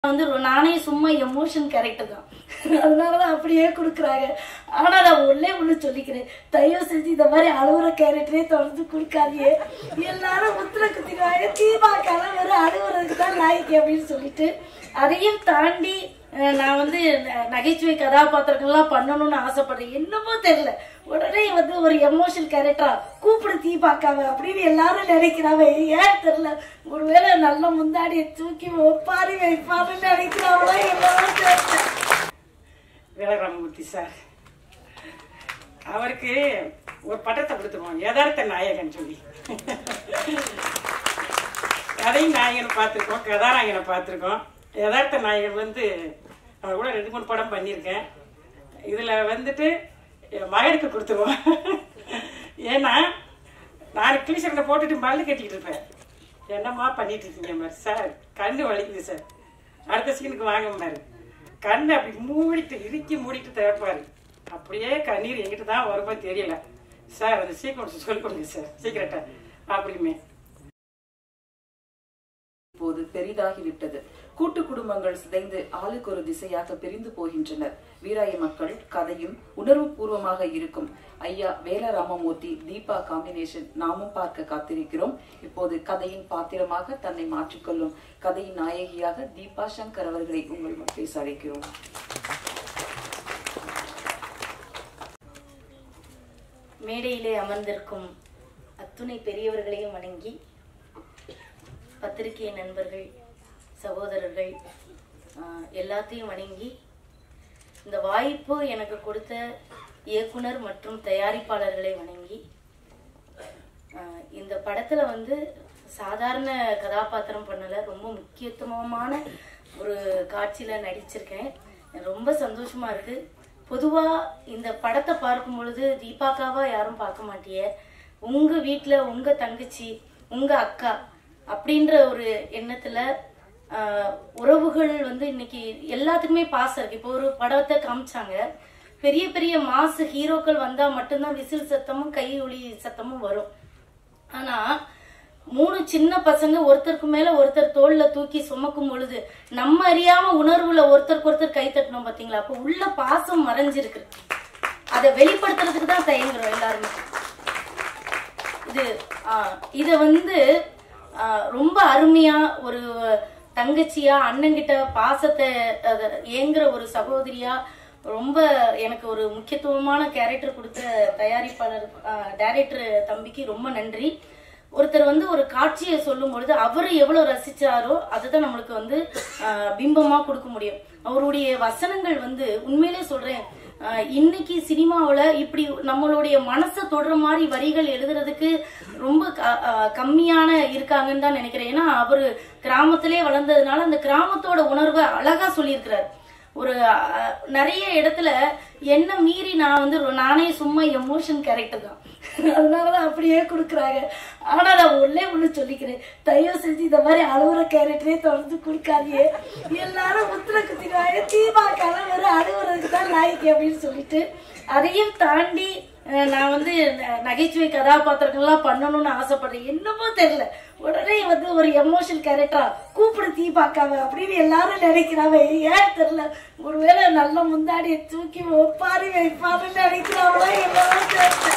வந்து ரொ- நானே சும்மா எமோஷன் கேரக்டர் தான் அதனாலதான் அப்படியே கொடுக்குறாங்க ஆனா நான் உள்ளே உள்ள சொல்லிக்கிறேன் தயவு செஞ்சு இந்த மாதிரி அழுகுற கேரக்டரே தொடர்ந்து கொடுக்காதீங்க எல்லாரும் முத்திர குத்திடுவாங்க தீபாக்கால வெறும் அழுகுறதுக்கு தான் நாய்க்கு அப்படின்னு சொல்லிட்டு அதையும் தாண்டி அஹ், நான் வந்து ந- நகைச்சுவை கதாபாத்திரங்கள்லாம் பண்ணணும்னு ஆசைப்படுறேன் என்னமோ தெரியல உடனே வந்து ஒரு எமோஷனல் கேரக்டரா கூப்பிடு தீபாக்காவ அப்படின்னு எல்லாரும் நினைக்கிறாங்க ஏன் தெரியல ஒருவேளை நல்ல முந்தாடியை தூக்கி ஒப்பாரி வைப்பாருன்னு நினைக்கிறாங்களோ என்னவோ தெரியல வீரராமமூர்த்தி சார் அவருக்கு ஒரு பட்டத்தை கொடுத்துருவோம் யதார்த்த நாயகன் சொல்லி கதை நாயகனை பார்த்துருக்கோம் கதாநாயகனை பார்த்துருக்கோம் யதார்த்த நாயகன் வந்து அவர் கூட ரெண்டு மூணு படம் பண்ணியிருக்கேன் இதில் வந்துட்டு என் மகனுக்கு கொடுத்துருவோம் ஏன்னா நான் கிளீசரில் போட்டுட்டு மல்லு கட்டிக்கிட்டு இருப்பேன் என்னம்மா பண்ணிட்டு இருக்கீங்க மாதிரி சார் கண்ணு வலிக்குது சார் அடுத்த சீனுக்கு வாங்க பாரு கண்ணை அப்படி மூடிட்டு இறுக்கி மூடிட்டு திறப்பாரு அப்படியே கண்ணீர் எங்கிட்ட தான் வருமோ தெரியல சார் அந்த சீக்கிரம் சொல்லிக் கொடுங்க சார் சீக்கிரட்டா அப்படிமே இப்போது பெரிதாகிவிட்டது கூட்டு குடும்பங்கள் சிதைந்து ஆளுக்கு ஒரு திசையாக பிரிந்து போகின்றனர் வீராய மக்கள் கதையும் உணர்வு பூர்வமாக இருக்கும் ஐயா வேல ராமமூர்த்தி தீபா காம்பினேஷன் நாமும் பார்க்க காத்திருக்கிறோம் இப்போது கதையின் பாத்திரமாக தன்னை மாற்றிக்கொள்ளும் கதையின் நாயகியாக தீபா சங்கர் அவர்களை உங்கள் முன் பேச அழைக்கிறோம் மேடையிலே அமர்ந்திருக்கும் அத்துணை பெரியவர்களையும் வணங்கி பத்திரிகை நண்பர்கள் சகோதரர்கள் ஆஹ், எல்லாத்தையும் வணங்கி இந்த வாய்ப்பு எனக்கு கொடுத்த இயக்குனர் மற்றும் தயாரிப்பாளர்களை வணங்கி ஆஹ், இந்த படத்துல வந்து சாதாரண கதாபாத்திரம் பண்ணல ரொம்ப முக்கியத்துவமான ஒரு காட்சியில நடிச்சிருக்கேன் ரொம்ப சந்தோஷமா இருக்கு பொதுவா இந்த படத்தை பார்க்கும் பொழுது தீபாக்காவா யாரும் பார்க்க மாட்டிய உங்க வீட்ல உங்க தங்கச்சி உங்க அக்கா அப்படின்ற ஒரு எண்ணத்துல ஆஹ், உறவுகள் வந்து இன்னைக்கு எல்லாத்துக்குமே பாசம் இருக்கு இப்போ ஒரு படத்தை காமிச்சாங்க பெரிய பெரிய மாசு ஹீரோக்கள் வந்தா மட்டும்தான் விசில் சத்தமும் கை ஒளி சத்தமும் வரும் ஆனா மூணு சின்ன பசங்க ஒருத்தருக்கு மேல ஒருத்தர் தோல்ல தூக்கி சுமக்கும் பொழுது நம்ம அறியாம உணர்வுல ஒருத்தருக்கு ஒருத்தர் கை தட்டணும் பாத்தீங்களா அப்ப உள்ள பாசம் மறைஞ்சிருக்கு அதை வெளிப்படுத்துறதுக்கு தான் தயங்குறோம் எல்லாருமே இது ஆஹ், இத வந்து ஆஹ், ரொம்ப அருமையா ஒரு தங்கச்சியா அண்ணன்கிட்ட பாசத்தை அத ஏங்குற ஒரு சகோதரியா ரொம்ப எனக்கு ஒரு முக்கியத்துவமான கேரக்டர் கொடுத்த தயாரிப்பாளர் டைரக்டர் தம்பிக்கு ரொம்ப நன்றி ஒருத்தர் வந்து ஒரு காட்சியை சொல்லும் பொழுது அவர் எவ்வளவு ரசிச்சாரோ அதுதான் நம்மளுக்கு வந்து ஆஹ், பிம்பமா கொடுக்க முடியும் அவருடைய வசனங்கள் வந்து உண்மையிலே சொல்றேன் ஆஹ், இன்னைக்கு சினிமாவுல இப்படி நம்மளுடைய மனசை தொடுற மாதிரி வரிகள் எழுதுறதுக்கு ரொம்ப க- ஆஹ், கம்மியான இருக்காங்கன்னு தான் நினைக்கிறேன் ஏன்னா அவரு கிராமத்திலே வளர்ந்ததுனால அந்த கிராமத்தோட உணர்வை அழகா சொல்லியிருக்கிறார் ஒரு அஹ், நிறைய இடத்துல என்ன மீறி நான் வந்து ரொ- நானே சும்மா எமோஷன் கேரக்டர் தான் அதனாலதான் அப்படியே கொடுக்குறாங்க ஆனா நான் உள்ளே உள்ள சொல்லிக்கிறேன் தயவு செஞ்சு இந்த மாதிரி அழுகுற கேரக்டரே தொடர்ந்து கொடுக்காதீங்க எல்லாரும் முத்திர குத்திடுவாங்க தீபாக்கால வெறும் அழுகுறதுக்கு தான் நாய்க்கு அப்படின்னு சொல்லிட்டு அதையும் தாண்டி அஹ், நான் வந்து ந- நகைச்சுவை கதாபாத்திரங்கள்லாம் பண்ணணும்னு ஆசைப்படுறேன் என்னமோ தெரியல உடனே வந்து ஒரு எமோஷனல் கேரக்டரா கூப்பிடு தீபாக்காவ அப்படின்னு எல்லாரும் நினைக்கிறாங்க ஏன் தெரியல ஒருவேளை நல்ல முந்தாடியை தூக்கி ஒப்பாரி வைப்பாருன்னு நினைக்கிறாங்களோ என்னவோ தெரியல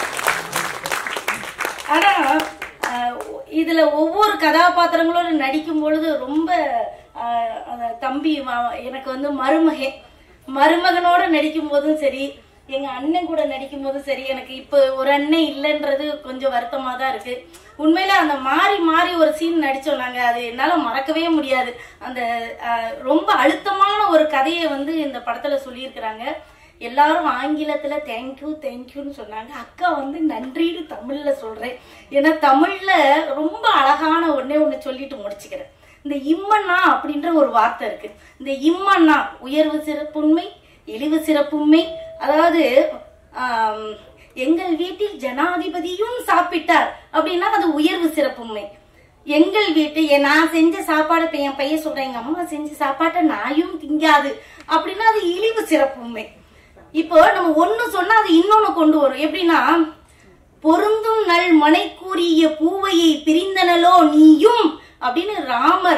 ஆனா அஹ், இதுல ஒவ்வொரு கதாபாத்திரங்களோட நடிக்கும் பொழுது ரொம்ப அஹ், அந்த தம்பி ம- எனக்கு வந்து மருமகன் மருமகனோட நடிக்கும் போதும் சரி எங்க அண்ணன் கூட நடிக்கும் போதும் சரி எனக்கு இப்ப ஒரு அண்ணன் இல்லைன்றது கொஞ்சம் வருத்தமா தான் இருக்கு உண்மையில அந்த மாறி மாறி ஒரு சீன் நடிச்சோம் நாங்க அது என்னால மறக்கவே முடியாது அந்த அஹ், ரொம்ப அழுத்தமான ஒரு கதையை வந்து இந்த படத்துல சொல்லியிருக்கிறாங்க எல்லாரும் ஆங்கிலத்துல தேங்க்யூ தேங்க்யூன்னு சொன்னாங்க அக்கா வந்து நன்றின்னு தமிழ்ல சொல்றேன் ஏன்னா தமிழ்ல ரொம்ப அழகான ஒண்ணே ஒண்ணு சொல்லிட்டு முடிச்சுக்கிறேன் இந்த இம்மண்ணா அப்படின்ற ஒரு வார்த்தை இருக்கு இந்த இம்மண்ணா உயர்வு சிறப்புண்மை இழிவு சிறப்புண்மை அதாவது ஆம், எங்கள் வீட்டில் ஜனாதிபதியும் சாப்பிட்டார் அப்படின்னா அது உயர்வு சிறப்புண்மை எங்கள் வீட்டு என் நான் செஞ்ச சாப்பாடு இப்ப என் பையன் சொல்றேன் எங்க அம்மா செஞ்ச சாப்பாட்டை நாயும் திங்காது அப்படின்னா அது இழிவு சிறப்புண்மை இப்போ நம்ம ஒண்ணு சொன்னா அது இன்னொன்னு கொண்டு வரும் எப்படின்னா பொருந்தும் நல் மனை கூறிய பூவையை பிரிந்தனலோ நீயும் அப்படின்னு ராமர்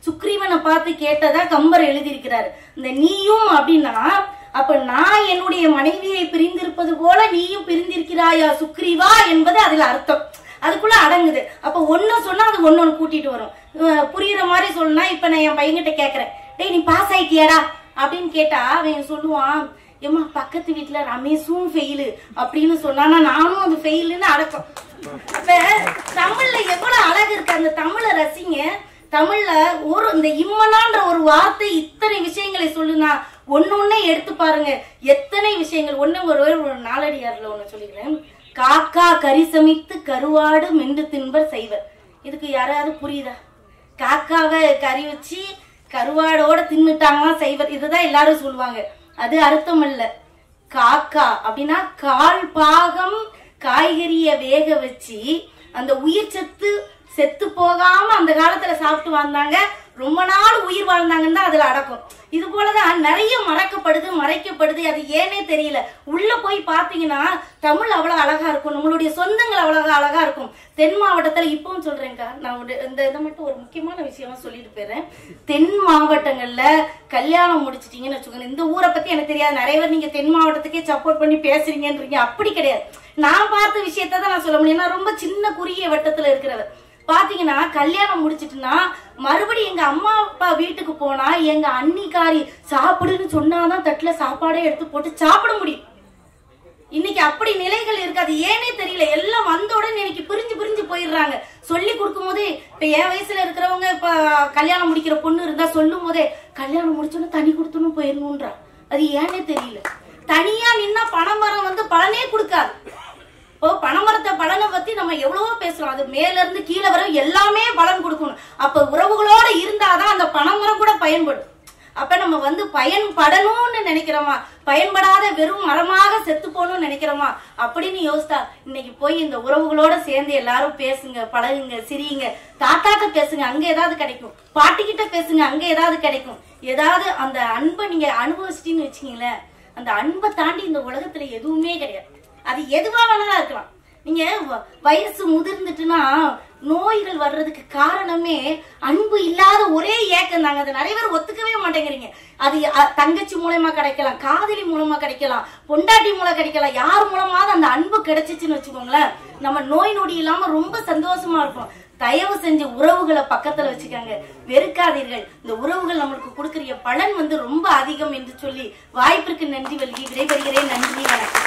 சுக்ரீவனை பார்த்து கேட்டதா கம்பர் எழுதியிருக்கிறாரு இந்த நீயும் அப்படின்னா அப்ப நான் என்னுடைய மனைவியை பிரிந்திருப்பது போல நீயும் பிரிந்திருக்கிறாயா சுக்ரீவா என்பது அதுல அர்த்தம் அதுக்குள்ள அடங்குது அப்ப ஒண்ணு சொன்னா அது ஒன்னொன்னு கூட்டிட்டு வரும் அஹ் புரியுற மாதிரி சொல்லணும்னா இப்ப நான் என் பையன்கிட்ட கேக்குறேன் டேய் நீ பாஸ் ஆயிட்டியாடா அப்படின்னு கேட்டா அவன் சொல்லுவான் ஏம்மா பக்கத்து வீட்டுல ரமேஷும் ஃபெயிலு அப்படின்னு சொன்னானா நானும் அது ஃபெயிலுன்னு அடக்கம் அப்ப தமிழ்ல எவ்வளவு அழகு இருக்கு அந்த தமிழை ரசிங்க தமிழ்ல ஒரு இந்த இம்மனான்ற ஒரு வார்த்தை இத்தனை விஷயங்களை சொல்லுனா ஒண்ணு ஒண்ணே எடுத்து பாருங்க எத்தனை விஷயங்கள் ஒண்ணு ஒரு ஒரு நாலடியார்ல ஒண்ணு சொல்லிக்கிறேன் காக்கா கறி சமைத்து கருவாடு மென்று தின்பர் செய்வர் இதுக்கு யாராவது புரியுதா காக்காவை கறி வச்சு கருவாடோட தின்னுட்டாங்கன்னா செய்வர் இதுதான் எல்லாரும் சொல்லுவாங்க அது அர்த்தம் இல்ல காக்கா அப்படின்னா கால் பாகம் காய்கறிய வேக வச்சு அந்த உயிர் சத்து செத்து போகாம அந்த காலத்துல சாப்பிட்டு வந்தாங்க ரொம்ப நாள் உயிர் வாழ்ந்தாங்கன்னு தான் அதுல அடக்கம் இது போலதான் நிறைய மறக்கப்படுது மறைக்கப்படுது அது ஏனே தெரியல உள்ள போய் பாத்தீங்கன்னா தமிழ் அவ்வளவு அழகா இருக்கும் நம்மளுடைய சொந்தங்கள் அவ்வளவு அழகா இருக்கும் தென் மாவட்டத்துல இப்பவும் சொல்றேன்க்கா நான் ஒரு- இந்த இதை மட்டும் ஒரு முக்கியமான விஷயமா சொல்லிட்டு போயிடுறேன் தென் மாவட்டங்கள்ல கல்யாணம் முடிச்சிட்டீங்கன்னு வச்சுக்கோங்க இந்த ஊரை பத்தி எனக்கு தெரியாது நிறைய பேர் நீங்க தென் மாவட்டத்துக்கே சப்போர்ட் பண்ணி பேசுறீங்கன்றீங்க அப்படி கிடையாது நான் பார்த்த விஷயத்தை தான் நான் சொல்ல முடியும் நான் ரொம்ப சின்ன குறுகிய வட்டத்துல இருக்கிறவர் பாத்தீங்கன்னா கல்யாணம் முடிச்சிட்டுனா மறுபடியும் எங்க அம்மா அப்பா வீட்டுக்கு போனா எங்க அன்னிக்காரி சாப்பிடுன்னு சொன்னாதான் தட்டுல சாப்பாடே எடுத்து போட்டு சாப்பிட முடியும் இன்னைக்கு அப்படி நிலைகள் இருக்கு அது ஏனே தெரியல எல்லாம் வந்த உடனே இன்னைக்கு பிரிஞ்சு பிரிஞ்சு போயிடுறாங்க சொல்லி கொடுக்கும் போதே இப்ப என் வயசுல இருக்கிறவங்க இப்ப கல்யாணம் முடிக்கிற பொண்ணு இருந்தா சொல்லும் போதே கல்யாணம் முடிச்சோன்னு தனி கொடுத்துன்னு போயிடணும்ன்றா அது ஏனே தெரியல தனியா நின்னா பணமரம் வந்து பலனே கொடுக்காது இப்போ பனைமரத்தை பலனை பத்தி நம்ம எவ்வளவோ பேசுறோம் அது மேல இருந்து கீழே வரை எல்லாமே பலன் கொடுக்கணும் அப்ப உறவுகளோட இருந்தாதான் அந்த பனைமரம் கூட பயன்படும் அப்ப நம்ம வந்து பயன்படணும்னு நினைக்கிறோமா பயன்படாத வெறும் மரமாக செத்து போகணும்னு நினைக்கிறோமா அப்படின்னு யோசித்தா இன்னைக்கு போய் இந்த உறவுகளோட சேர்ந்து எல்லாரும் பேசுங்க பழகுங்க சிரியுங்க தாத்தாட்ட பேசுங்க அங்க ஏதாவது கிடைக்கும் பாட்டிக்கிட்ட பேசுங்க அங்க ஏதாவது கிடைக்கும் ஏதாவது அந்த அன்பை நீங்க அனுபவிச்சிட்டீங்கன்னு வச்சுக்கீங்களேன் அந்த அன்பை தாண்டி இந்த உலகத்துல எதுவுமே கிடையாது அது எதுவா வேணாலும் இருக்கலாம் நீங்க வ- வயசு முதிர்ந்துட்டுனா நோய்கள் வர்றதுக்கு காரணமே அன்பு இல்லாத ஒரே ஏக்கம் தாங்க அதை நிறைய பேர் ஒத்துக்கவே மாட்டேங்கிறீங்க அது அ, தங்கச்சி மூலமா கிடைக்கலாம் காதலி மூலமா கிடைக்கலாம் பொண்டாட்டி மூலம் கிடைக்கலாம் யார் மூலமாவது அந்த அன்பு கிடைச்சிச்சுன்னு வச்சுக்கோங்களேன் நம்ம நோய் நொடி இல்லாம ரொம்ப சந்தோஷமா இருப்போம் தயவு செஞ்சு உறவுகளை பக்கத்துல வச்சுக்கோங்க வெறுக்காதீர்கள் இந்த உறவுகள் நம்மளுக்கு கொடுக்கிற பலன் வந்து ரொம்ப அதிகம் என்று சொல்லி வாய்ப்பிற்கு நன்றி வல்கி விடைபெறுகிறேன் நன்றி வணக்கம்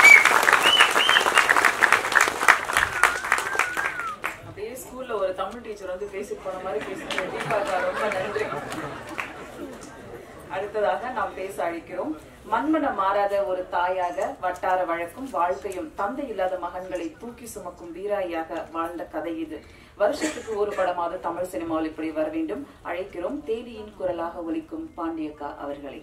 அப்படியே ஸ்கூல்ல ஒரு தமிழ் டீச்சர் வந்து பேசிட்டு போன மாதிரி பேசுறீங்க தீபாக்கா ரொம்ப நன்றி அடுத்ததாக நாம் பேச அழைக்கிறோம் மண்மனம் மாறாத ஒரு தாயாக வட்டார வழக்கும் வாழ்க்கையும் தந்தை இல்லாத மகன்களை தூக்கி சுமக்கும் வீராயாக வாழ்ந்த கதை இது வருஷத்துக்கு ஒரு படமாவது தமிழ் சினிமாவில் இப்படி வர வேண்டும் அழைக்கிறோம் தேனியின் குரலாக ஒலிக்கும் பாண்டியக்கா அவர்களை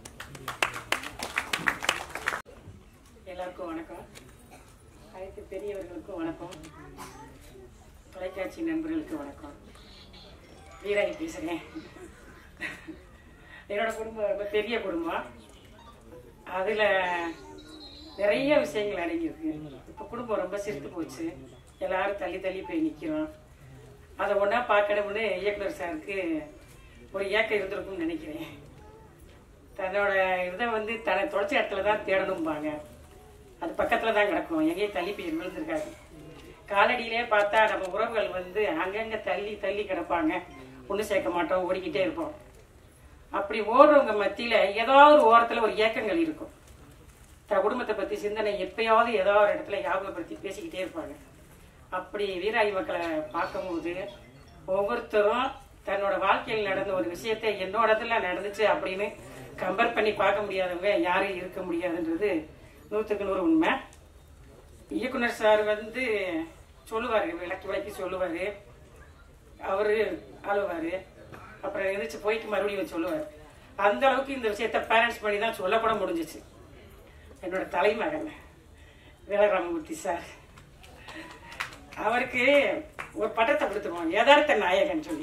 எல்லாருக்கும் வணக்கம் அனைத்து பெரியவர்களுக்கும் வணக்கம் தொலைக்காட்சி நண்பர்களுக்கு வணக்கம் வீராகி பேசுகிறேன் என்னோட குடும்பம் ரொம்ப பெரிய குடும்பம் அதில் நிறைய விஷயங்கள் அடங்கியிருக்கு இப்போ குடும்பம் ரொம்ப சிரித்து போச்சு எல்லாரும் தள்ளி தள்ளி போய் நிற்கிறோம் அதை ஒன்றா பார்க்கணும்னு இயக்குனர் சாருக்கு ஒரு ஏக்கம் இருந்திருக்கும்னு நினைக்கிறேன் தன்னோட இதை வந்து தன்னை தொலைச்ச இடத்துல தான் தேடணும்பாங்க அது பக்கத்துல தான் கிடக்கும் எங்கேயும் தள்ளி போய் விழுந்திருக்காது காலடியிலே பார்த்தா நம்ம உறவுகள் வந்து அங்கங்க தள்ளி தள்ளி கிடப்பாங்க ஒன்றும் சேர்க்க மாட்டோம் ஓடிக்கிட்டே இருப்போம் அப்படி ஓடுறவங்க மத்தியில ஏதாவது ஒரு ஓரத்துல ஒரு ஏக்கங்கள் இருக்கும் தன் குடும்பத்தை பத்தி சிந்தனை எப்பயாவது ஏதாவது ஒரு இடத்துல ஞாபகப்படுத்தி பேசிக்கிட்டே இருப்பாங்க அப்படி வீராயி மக்களை பார்க்கும்போது ஒவ்வொருத்தரும் தன்னோட வாழ்க்கையில் நடந்த ஒரு விஷயத்தை என்னோட இடத்துல நடந்துச்சு அப்படின்னு கம்பேர் பண்ணி பார்க்க முடியாதவங்க யாரும் இருக்க முடியாதுன்றது நூற்றுக்கு நூறு உண்மை இயக்குனர் சார் வந்து சொல்லுவார் விளக்கி விளக்கி சொல்லுவார் அவரு அழுவார் அப்புறம் எந்திரிச்சு போயிட்டு மறுபடியும் சொல்லுவார் அந்த அளவுக்கு இந்த விஷயத்த பேரண்ட்ஸ் பண்ணி தான் சொல்லக்கூட முடிஞ்சிச்சு என்னோட தலைமகன் வேலராமமூர்த்தி சார் அவருக்கு ஒரு பட்டத்தை கொடுத்துருவோம் யதார்த்த நாயகன் சொல்லி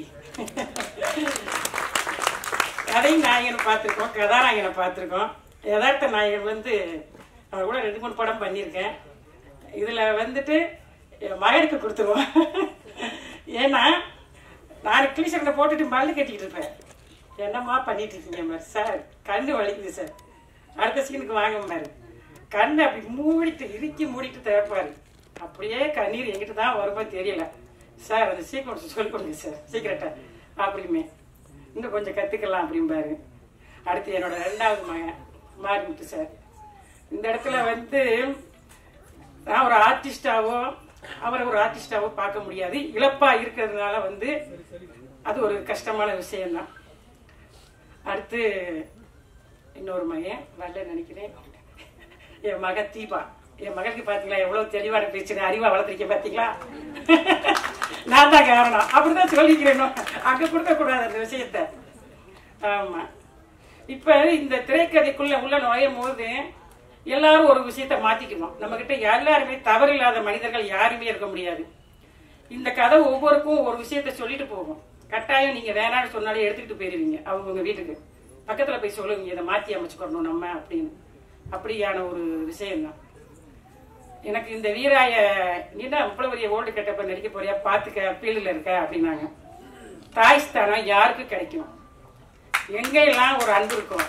கதை நாயகனை பார்த்துருக்கோம் கதாநாயகனை பார்த்துருக்கோம் யதார்த்த நாயகன் வந்து அவர் கூட ரெண்டு மூணு படம் பண்ணியிருக்கேன் இதில் வந்துட்டு என் மகனுக்கு கொடுத்துருவோம் ஏன்னா நான் கிளிசரனை போட்டுட்டு மல்லு கட்டிக்கிட்டு இருப்பேன் என்னம்மா பண்ணிட்டு இருக்கீங்க மாதிரி சார் கண்ணு வலிக்குது சார் அடுத்த சீனுக்கு வாங்க மாதிரி கண்ணை அப்படி மூடிட்டு இறுக்கி மூடிட்டு திறப்பாரு அப்படியே கண்ணீர் எங்கிட்ட தான் வருமோ தெரியல சார் அந்த சீக்கிரம் சொல்லிக் கொடுங்க சார் சீக்கிரட்டா அப்படிமே இன்னும் கொஞ்சம் கற்றுக்கலாம் அப்படிம்பாரு அடுத்து என்னோட ரெண்டாவது மகன் மாரிமுத்து சார் இந்த இடத்துல வந்து நான் ஒரு ஆர்டிஸ்டாவோ அவரை ஒரு ஆர்டிஸ்டாவோ பார்க்க முடியாது இழப்பா இருக்கிறதுனால வந்து அது ஒரு கஷ்டமான விஷயம்தான் அடுத்து இன்னொரு மகன் வரல நினைக்கிறேன் என் மக தீபா என் மகளுக்கு பாத்தீங்களா எவ்வளவு தெளிவான பேச்சு அறிவா வளர்த்துருக்கேன் பாத்தீங்களா நான் தான் காரணம் அப்படிதான் சொல்லிக்கிறேன் அங்க கொடுக்க கூடாது அந்த விஷயத்த ஆமா இப்ப இந்த திரைக்கதைக்குள்ள உள்ள நுழையும் போது எல்லாரும் ஒரு விஷயத்த மாத்திக்கணும் நம்ம கிட்ட எல்லாருமே தவறில்லாத மனிதர்கள் யாருமே இருக்க முடியாது இந்த கதை ஒவ்வொருக்கும் ஒரு விஷயத்த சொல்லிட்டு போகும் கட்டாயம் நீங்க வேணாம்னு சொன்னாலே எடுத்துக்கிட்டு போயிருவீங்க அவங்க உங்க வீட்டுக்கு பக்கத்துல போய் சொல்லுவீங்க இதை மாத்தி அமைச்சுக்கணும் நம்ம அப்படின்னு அப்படியான ஒரு விஷயம்தான் எனக்கு இந்த வீராய நீ தான் இவ்வளவு பெரிய ஓல்டு கெட்டப்ப நடிக்க போறியா பாத்துக்க ஃபீல்டில் இருக்க அப்படின்னாங்க தாய் ஸ்தானம் யாருக்கு கிடைக்கும் எங்கெல்லாம் ஒரு அன்பு இருக்கும்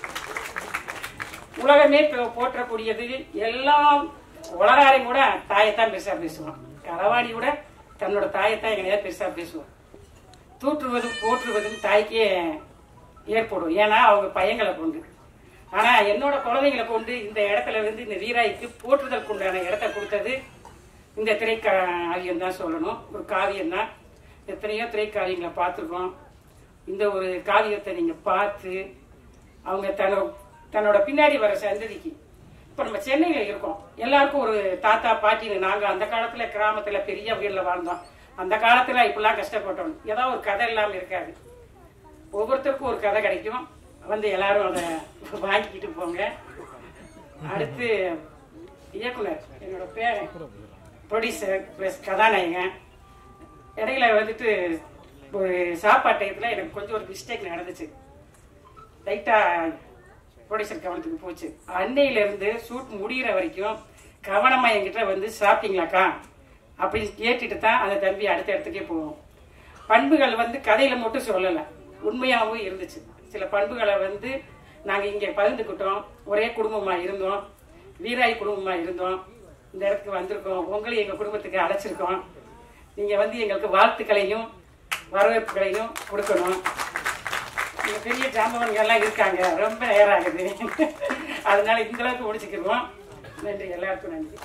உலகமே போ- போற்றக்கூடியது எல்லாம் உலகாரையும் கூட தாயைத்தான் பெருசா பேசுவான் களவாணி கூட தன்னோட தாயைத்தான் எங்கனையா பெருசா பேசுவான் தூற்றுவதும் போற்றுவதும் தாய்க்கே ஏற்படும் ஏன்னா அவங்க பையங்களை கொண்டு ஆனா என்னோட குழந்தைங்களை கொண்டு இந்த இடத்துல இருந்து இந்த வீராய்க்கு போற்றுதலுக்கு உண்டான இடத்த கொடுத்தது இந்த திரைக்காவியம் தான் சொல்லணும் ஒரு காவியம் தான் எத்தனையோ திரைக்காவியங்களை பார்த்துருக்கோம் இந்த ஒரு காவியத்தை நீங்க பார்த்து அவங்க தன்னோட தன்னோட பின்னாடி வர சந்ததிக்கு இப்ப நம்ம சென்னையில இருக்கோம் எல்லாருக்கும் ஒரு தாத்தா பாட்டின்னு நாங்க அந்த காலத்துல கிராமத்துல பெரிய வீடுல வாழ்ந்தோம் அந்த காலத்துல இப்படிலாம் கஷ்டப்பட்டோம் ஏதாவது ஒரு கதை இல்லாம இருக்காது ஒவ்வொருத்தருக்கும் ஒரு கதை கிடைக்கும் வந்து எல்லாரும் அதை வாங்கிக்கிட்டு போங்க அடுத்து இயக்குனர் என்னோட பேரன் ப்ரொடியூசர் ப்ளஸ் கதாநாயகன் இடையில வந்துட்டு ஒரு சாப்பாட்டு டயத்தில் எனக்கு கொஞ்சம் ஒரு மிஸ்டேக் நடந்துச்சு லைட்டா ப்ரொடியூசர் கவனத்துக்கு போச்சு அன்னையில இருந்து ஷூட் முடியிற வரைக்கும் கவனமா என்கிட்ட வந்து சாப்பிட்டீங்களாக்கா அப்படின்னு கேட்டுட்டு தான் அந்த தம்பி அடுத்த இடத்துக்கே போவோம் பண்புகள் வந்து கதையில மட்டும் சொல்லல உண்மையாகவும் இருந்துச்சு சில பண்புகளை வந்து நாங்க இங்க பகிர்ந்துக்கிட்டோம் ஒரே குடும்பமா இருந்தோம் வீராய் குடும்பமா இருந்தோம் இந்த இடத்துக்கு வந்திருக்கோம் உங்களையும் எங்க குடும்பத்துக்கு அழைச்சிருக்கோம் நீங்க வந்து எங்களுக்கு வாழ்த்துக்களையும் வரவேற்புகளையும் கொடுக்கணும் இங்க பெரிய ஜாம்பவன்கள் எல்லாம் இருக்காங்க ரொம்ப நேரம் ஆகுது அதனால இந்த அளவுக்கு முடிச்சுக்கிடுவோம் நன்றி எல்லாருக்கும் நன்றி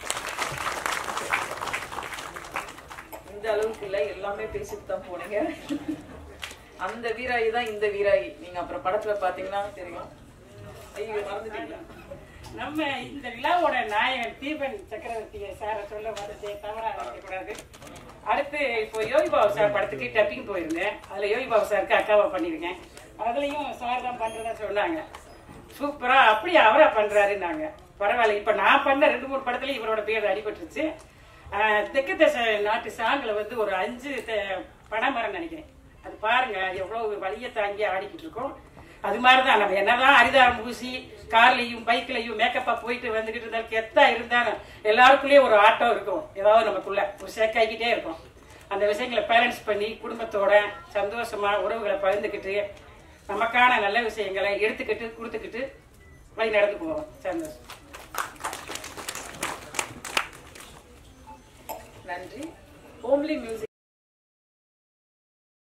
இந்த அளவுக்கு இல்ல எல்லாமே பேசிட்டு தான் போனீங்க அந்த வீராயி தான் இந்த வீராயி நீங்க அப்புறம் படத்துல பாத்தீங்கன்னா தெரியும் ஐயோ மறந்துட்டீங்களா நம்ம இந்த விழாவோட நாயகன் தீபன் சக்கரவர்த்தியை சார சொல்ல வந்து தவறா நினைக்கக்கூடாது அடுத்து இப்போ யோகி பாபு சார் படத்துக்கு டப்பிங் போயிருந்தேன் அதுல யோகி பாபு சாருக்கு அக்காவா பண்ணிருக்கேன் அதுலயும் சார் தான் பண்றதா சொன்னாங்க சூப்பரா அப்படியே அவரா பண்றாருன்னாங்க பரவாயில்ல இப்ப நான் பண்ண ரெண்டு மூணு படத்துல இவரோட பேர் அடிபட்டுருச்சு ஆஹ் தெற்கு தசை நாட்டு சாங்கில் வந்து ஒரு அஞ்சு த- பனைமரம் நினைக்கிறேன் அது பாருங்க எவ்வளவு வலிய தாங்கி ஆடிக்கிட்டு இருக்கோம் அது மாதிரிதான் நம்ம என்னதான் அரிதாரம் பூசி கார்லயும் பைக்லயும் மேக்கப்பா போயிட்டு வந்துகிட்டு இருந்தாலும் கெத்தா இருந்தாலும் எல்லாருக்குள்ளேயும் ஒரு ஆட்டம் இருக்கும் ஏதாவது நமக்குள்ள ஒரு சேக்காய்கிட்டே இருக்கும் அந்த விஷயங்களை பேலன்ஸ் பண்ணி குடும்பத்தோட சந்தோஷமா உறவுகளை பகிர்ந்துக்கிட்டு நமக்கான நல்ல விஷயங்களை எடுத்துக்கிட்டு கொடுத்துக்கிட்டு வழி நடந்து போவோம் சந்தோஷம் நன்றி ஹோம்லி மியூசிக்